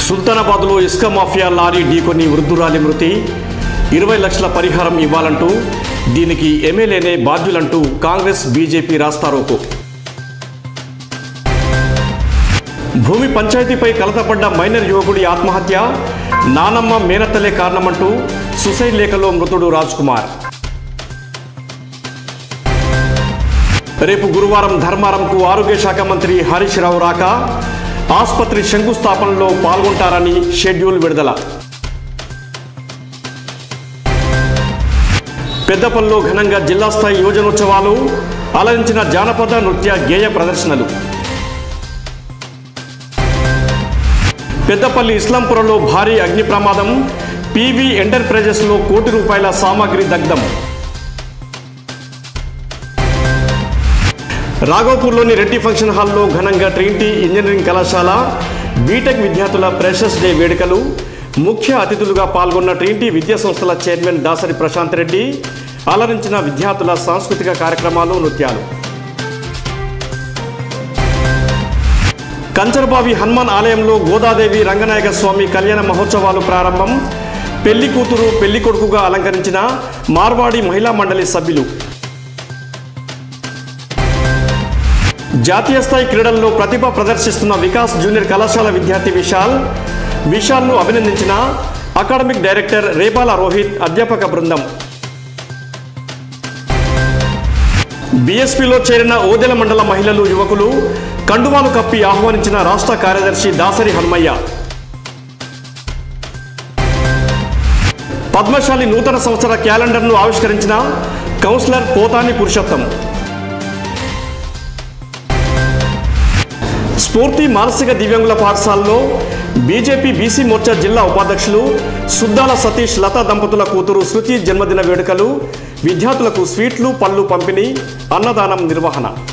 సుల్తానాబాద్లో ఇసుక mafia lorry ఢీకొని వృద్ధురాలి మృతి ఇరవై లక్షల పరిహారం ఇవ్వాలంటూ దీనికి ఎమ్మెల్యేనే బాధ్యులంటూ కాంగ్రెస్ బీజేపీ రాస్తారోకు భూమి పంచాయతీపై కలతపడ్డ మైనర్ యువకుడి ఆత్మహత్య నానమ్మ మేనత్తలే కారణమంటూ సుసైడ్ లేఖలో మృతుడు రాజ్ కుమార్ రేపు గురువారం ధర్మారంకు ఆరోగ్య శాఖ మంత్రి హరీష్ రావు రాక ఆసుపత్రి శంకుస్థాపనలో పాల్గొంటారని షెడ్యూల్ విడుదల పెద్దపల్లిలో ఘనంగా జిల్లా స్థాయి యువజనోత్సవాలు అలరించిన జానపద నృత్య గేయ ప్రదర్శనలు పెద్దపల్లి ఇస్లాంపురంలో భారీ అగ్ని ప్రమాదం పీవీ ఎంటర్ప్రైజెస్లో కోటి రూపాయల సామాగ్రి దగ్ధం రాఘోపూర్లోని రెడ్డి ఫంక్షన్ హాల్లో ఘనంగా ట్రినిటీ ఇంజనీరింగ్ కళాశాల బీటెక్ విద్యార్థుల ప్రెషర్స్ డే వేడుకలు ముఖ్య అతిథులుగా పాల్గొన్న ట్రినిటీ విద్యా సంస్థల చైర్మన్ దాసరి ప్రశాంత్ రెడ్డి అలరించిన విద్యార్థుల సాంస్కృతిక కార్యక్రమాలు నృత్యాలు కంచరబావి హనుమాన్ ఆలయంలో గోదాదేవి రంగనాయక స్వామి కళ్యాణ మహోత్సవాలు ప్రారంభం పెళ్లి కూతురు పెళ్లి కొడుకుగా అలంకరించిన మార్వాడి మహిళా మండలి సభ్యులు జాతీయ స్థాయి క్రీడల్లో ప్రతిభ ప్రదర్శిస్తున్న వికాస్ జూనియర్ కళాశాల విద్యార్థి విశాల్ విశాల్ను అభినందించిన అకాడమిక్ డైరెక్టర్ రేపాల రోహిత్ అధ్యాపక బృందం బీఎస్పీలో చేరిన ఓదెల మండల మహిళలు యువకులు కండువాలు కప్పి ఆహ్వానించిన రాష్ట్ర కార్యదర్శి దాసరి హనుమయ్య పద్మశాలి నూతన సంవత్సర క్యాలెండర్ను ఆవిష్కరించిన కౌన్సిలర్ పోతాని పురుషోత్తం స్ఫూర్తి మానసిక దివ్యాంగుల పాఠశాలలో బీజేపీ బీసీ మోర్చా జిల్లా ఉపాధ్యక్షులు సుద్దాల సతీష్ లతా దంపతుల కూతురు శృతి జన్మదిన వేడుకలు విద్యార్థులకు స్వీట్లు పళ్ళు పంపిణీ అన్నదానం నిర్వహణ